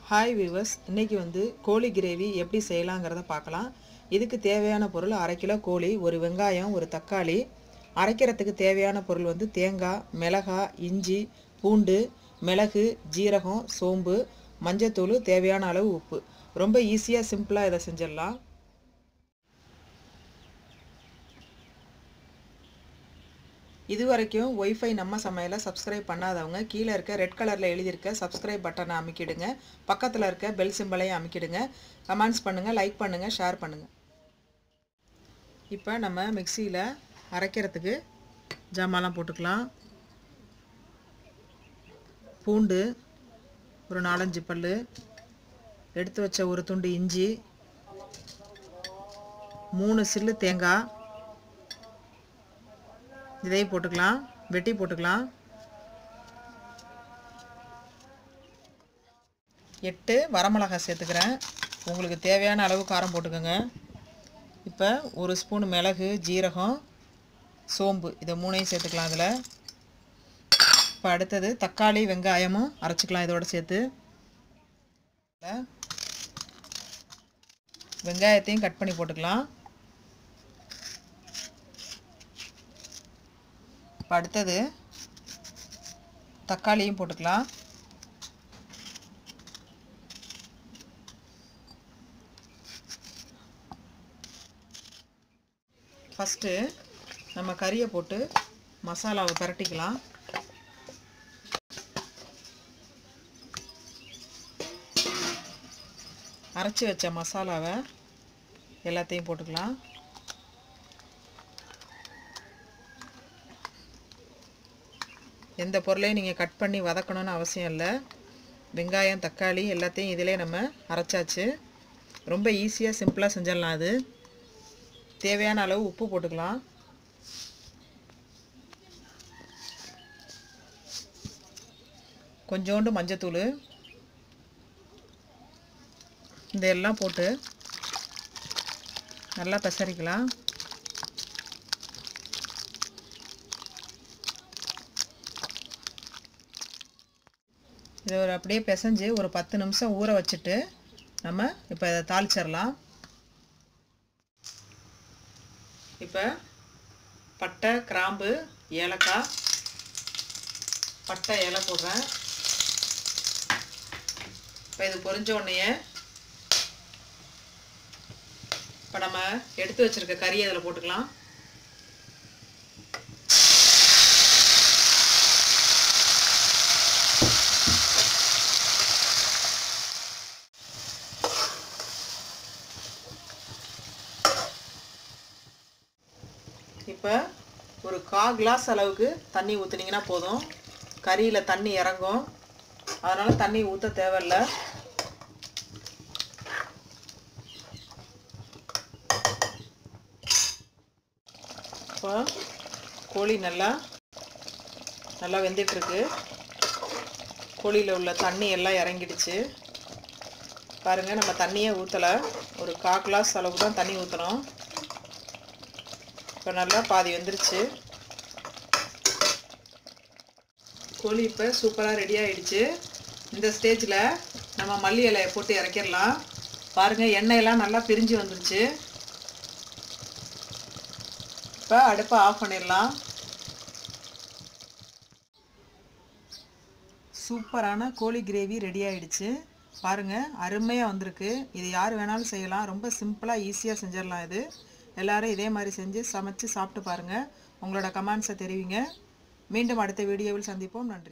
hi viewers இன்றைக்கி வந்து கோழி கிரேவி எப்படி செய்யலாங்கிறத பார்க்கலாம் இதுக்கு தேவையான பொருள் அரை கிலோ கோழி ஒரு வெங்காயம் ஒரு தக்காளி அரைக்கிறதுக்கு தேவையான பொருள் வந்து தேங்காய் மிளகாய் இஞ்சி பூண்டு மிளகு ஜீரகம் சோம்பு மஞ்சத்தூள் தேவையான அளவு உப்பு ரொம்ப ஈஸியாக சிம்பிளாக இதை செஞ்சிடலாம் இது வரைக்கும் ஒய்ஃபை நம்ம சமையலை சப்ஸ்கிரைப் பண்ணாதவங்க கீழே இருக்க ரெட் கலரில் எழுதியிருக்க சப்ஸ்கிரைப் பட்டனை அமைக்கிடுங்க பக்கத்தில் இருக்க பெல் சிம்பலையும் அமைக்கிடுங்க கமெண்ட்ஸ் பண்ணுங்கள் லைக் பண்ணுங்கள் ஷேர் பண்ணுங்கள் இப்போ நம்ம மிக்சியில் அரைக்கிறதுக்கு ஜாமான்லாம் போட்டுக்கலாம் பூண்டு ஒரு நாலஞ்சு பல் எடுத்து வச்ச ஒரு துண்டு இஞ்சி மூணு சில்லு தேங்காய் இதையும் போட்டுக்கலாம் வெட்டி போட்டுக்கலாம் எட்டு வரமிளகாய் சேர்த்துக்கிறேன் உங்களுக்கு தேவையான அளவு காரம் போட்டுக்கோங்க இப்போ ஒரு ஸ்பூன் மிளகு ஜீரகம் சோம்பு இதை மூணையும் சேர்த்துக்கலாம் அதில் இப்போ அடுத்தது தக்காளி வெங்காயமும் அரைச்சிக்கலாம் இதோட சேர்த்து வெங்காயத்தையும் கட் பண்ணி போட்டுக்கலாம் இப்போ அடுத்தது தக்காளியும் போட்டுக்கலாம் ஃபஸ்ட்டு நம்ம கறியை போட்டு மசாலாவை பரட்டிக்கலாம் அரைச்சி வச்ச மசாலாவை எல்லாத்தையும் போட்டுக்கலாம் எந்த பொருளையும் நீங்கள் கட் பண்ணி வதக்கணும்னு அவசியம் இல்லை வெங்காயம் தக்காளி எல்லாத்தையும் இதிலே நம்ம அரைச்சாச்சு ரொம்ப ஈஸியாக சிம்பிளாக செஞ்சிடலாம் அது தேவையான அளவு உப்பு போட்டுக்கலாம் கொஞ்சோண்டு மஞ்சத்தூள் இதெல்லாம் போட்டு நல்லா பெசரிக்கலாம் இதை ஒரு அப்படியே பிசைஞ்சு ஒரு பத்து நிமிஷம் ஊற வச்சுட்டு நம்ம இப்போ இதை தாளிச்சிடலாம் இப்போ பட்டை கிராம்பு ஏலக்காய் பட்டை இலை போடுறேன் இப்போ இது பொரிஞ்ச உடனேயே இப்போ நம்ம எடுத்து வச்சுருக்க கறியை அதில் போட்டுக்கலாம் இப்போ ஒரு கா கிளாஸ் அளவுக்கு தண்ணி ஊற்றுனீங்கன்னா போதும் கறியில் தண்ணி இறங்கும் அதனால் தண்ணி ஊற்ற தேவையில்ல இப்போ கோழி நல்லா நல்லா வெந்துட்டுருக்கு கோழியில் உள்ள தண்ணி எல்லாம் இறங்கிடுச்சு பாருங்கள் நம்ம தண்ணியே ஊற்றலை ஒரு கா கிளாஸ் அளவுக்கு தான் தண்ணி ஊற்றணும் இப்போ நல்லா பாதி வந்துருச்சு கோழி இப்போ சூப்பராக ரெடி ஆகிடுச்சு இந்த ஸ்டேஜில் நம்ம மல்லி இலையை போட்டு இறக்கிடலாம் பாருங்கள் எண்ணெயெல்லாம் நல்லா பிரிஞ்சு வந்துருச்சு இப்போ அடுப்பை ஆஃப் பண்ணிடலாம் சூப்பரான கோழி கிரேவி ரெடி ஆகிடுச்சு பாருங்கள் அருமையாக வந்திருக்கு இது யார் வேணாலும் செய்யலாம் ரொம்ப சிம்பிளாக ஈஸியாக செஞ்சிடலாம் இது எல்லோரும் இதே மாதிரி செஞ்சு சமைச்சு சாப்பிட்டு பாருங்கள் உங்களோட கமெண்ட்ஸை தெரிவிங்க மீண்டும் அடுத்த வீடியோவில் சந்திப்போம் நன்றி